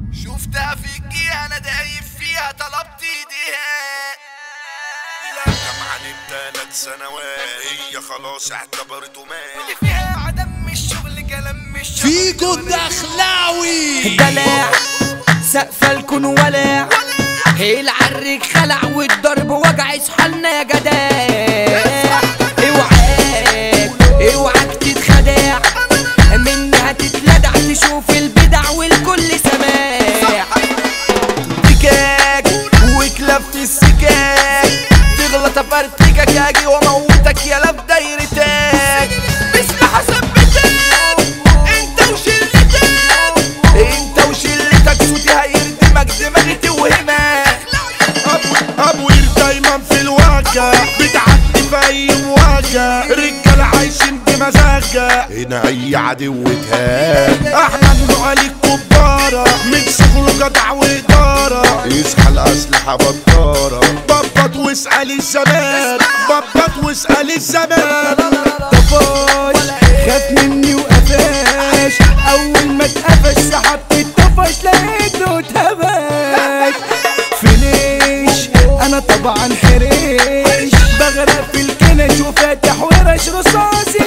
شفتها فيكي انا دايب فيها طلبت ايديها جامعة للتلات سنوات هي خلاص اعتبرته مات فيها عدم الشغل كلام مش فيجو الدخلاوي دلع سقف الكون ولع العرك خلع والضرب وجع اصحالنا يا جدع اوعاك اوعاك تتخدع منها تتلدع تشوف البدع والكل سماع دكاك وكلاب في السكاك تغلط افرتكك اجي واموتك يا لف دايرتك بسلاح اثبتك انت وشلتك انت وشلتك صوتي هيردمك دماغي توهمك ابوير دايما في الواجهة بتعدي في اي مواجهة رجالة عايشين بمزاجة هنا اي عدو اتهان احمد عليك كبارة من شغله جدع وادارة يصحى الاسلحة بطارة ببط واسأل الزمان ببط واسأل الزمان طفش خاف مني وقفاش اول ما اتقفش سحبت الطفش لقيته اتهبش فينيش انا طبعا حريش بغرق في الكنش وفاتح ورش رصاص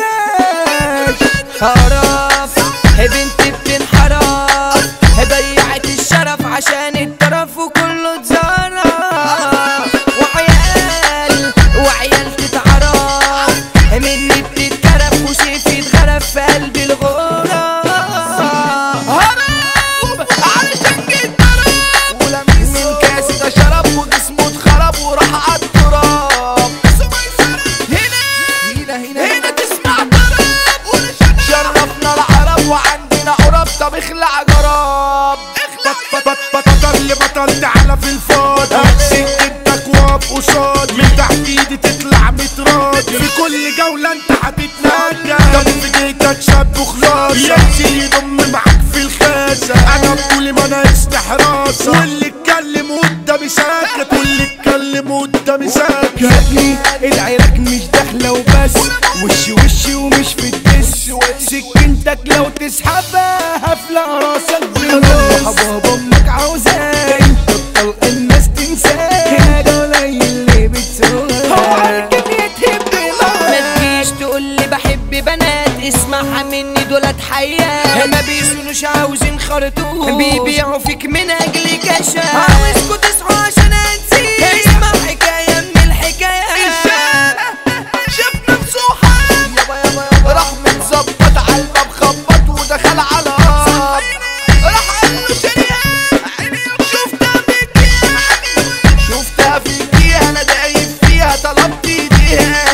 اتفرش هرف بنتي بتنحرف ضيعت الشرف عشان الطرف وكله اتزرف وعيال وعيال تتعرف مني بتتكرف وسيفي اتغرف في قلبي الغرف هرب علشان جيت ضرب من كاسي ده شرب وجسمه اتخرب وراح على التراب هنا هنا هنا هنا تسمع ضرب شرفنا العرب وعندنا عرب طب اخلع جراب بط- بط- بطل اللي بطل تعالى في الفاضي امسك جدك واقف قصاد من تحت ايدي تطلع متراضي في كل جولة انت هتتنجى ده في جيتك شاب وخلاص يمشي يضم معاك في الخازة انا بطولي ما انا استحراسة واللي اتكلم قدامي ساكت واللي اتكلم قدامي ساكت يا ابني العراك مش داخله وبس وش وش ومش في الدس سكنتك لو تسحبها هفلق راسك بالنص بابا امك عاوزاك انت بطلق الناس تنساك هنا ده قليل اللي بتسوق هو عارف يتهب ما تجيش تقول لي بحب بنات اسمعها مني دولت حيات ما بيسولوش عاوزين خرطوش بيبيعوا فيك من اجل كشف عاوزكوا تصحوا عشان انسيك اسمع حكايه من الحكايات شفنا مسوحة راح متظبط على الباب خبط ودخل على الارض راح قال له شريان شفتها فيكي شفتها فيكي انا دايب فيها طلبت ايديها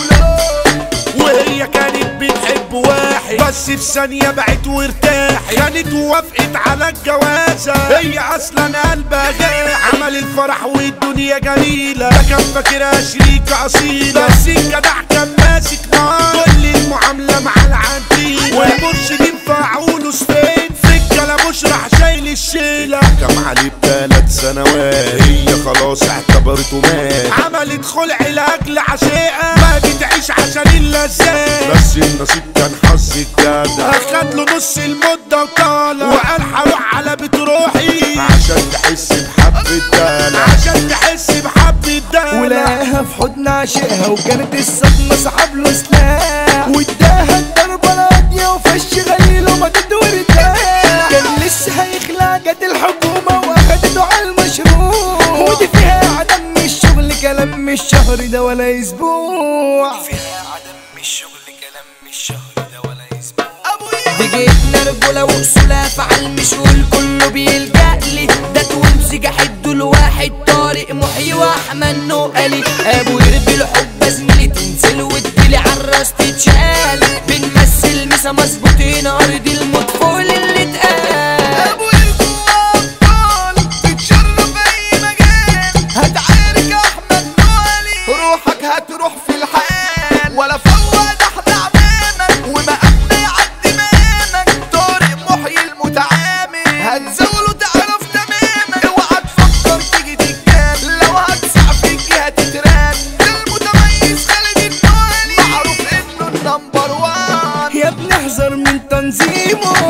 وهي كانت بتحب واحد بس في ثانية بعت وارتاحت كانت وافقت على الجوازة هي اصلا قلبها غير عمل الفرح والدنيا جميلة ده كان فاكرها شريكة اصيلة بس الجدع كان ماسك نار كل المعاملة مع العنتيلة والمرشدين فعوله سفين فكة مش راح شايل الشيلة كم عليه بثلاث سنوات هي خلاص اعتبرته مات عملت خلع لاجل عشيقة ما بتعيش عشان اللذات بس النصيب كان حظ الجدع اخد له نص المدة وطالع وقال هروح على بيت روحي عشان تحس بحب الدلع عشان تحس بحب الدلع ولقاها في حضن عشقها وكانت الصدمة سحب له سلاح واداها الضربة راضية وفش غليل وما وارتاح كان لسه هيخلع جت الحكومة واخدته على المشروع ودي فيها عدم الشغل كلام مش شهر ده ولا اسبوع فيها عدم الشغل كلام مش شهر ده ولا اسبوع دي جبنا رجولة وأصولها فعل مش والكل بيلجأ لي ده تونسي جحد الواحد طارق محي وأحمد نقلي أبو يربي الحب زميلي تنزل وتجيلي عالراس تتشال بنمثل مسا مظبوطين أرض الموت فوق اللي اتقال ابو الجوا ابطال تتشرف اي مجال هتعارك احمد نوالي روحك هتروح في الحال ولا فوق تحت عمامك ومقامنا يعدي مامك طارق محيي المتعامل هتزاوله تعرف تمامك اوعى تفكر تيجي تتجاب لو هتسع فيك هتتراب ده المتميز خالد النوالي معروف انه النمبر وان يا ابني احذر من تنظيمه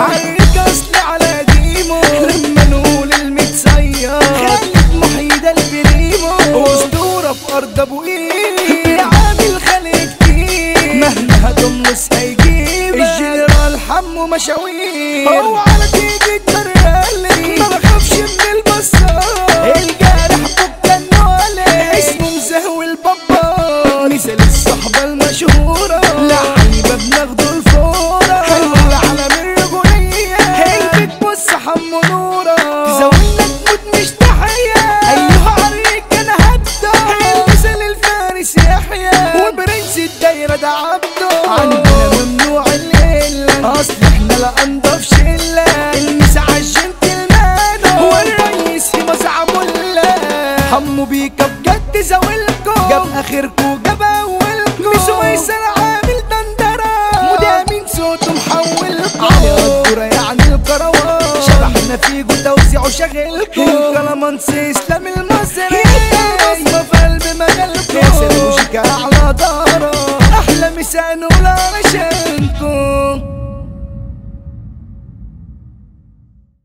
مشاوير هو على تيجي تمرقلي ما بخافش من البصار الجارح بكا النولي اسمه مزهوي البابا مثل الصحبة المشهورة لعيبة بناخده الفورة حلو العالم الرجولية هي بتبص حمو نورة تزاولنا تموت مش تحية أيها عريك أنا هبدأ المثل الفارس يحيى وبرنس الدايرة ده عبده عندنا ممنوع الليلة أصل احنا لا أنضف شلة المسا عالجنتلمان هو الرئيس في مزعم حمو بيكا بجد زاولكم جاب اخركم جاب اولكم مش ويسر عامل دندرة مدامين صوته محولكم علي الدورة يعني الكروان شبحنا فيكو توزيعه شغلكم الكلامانس اسلام المصري بصمة في قلب مجالكم ياسر وشيكا على دارة احلى مسان ولا رشا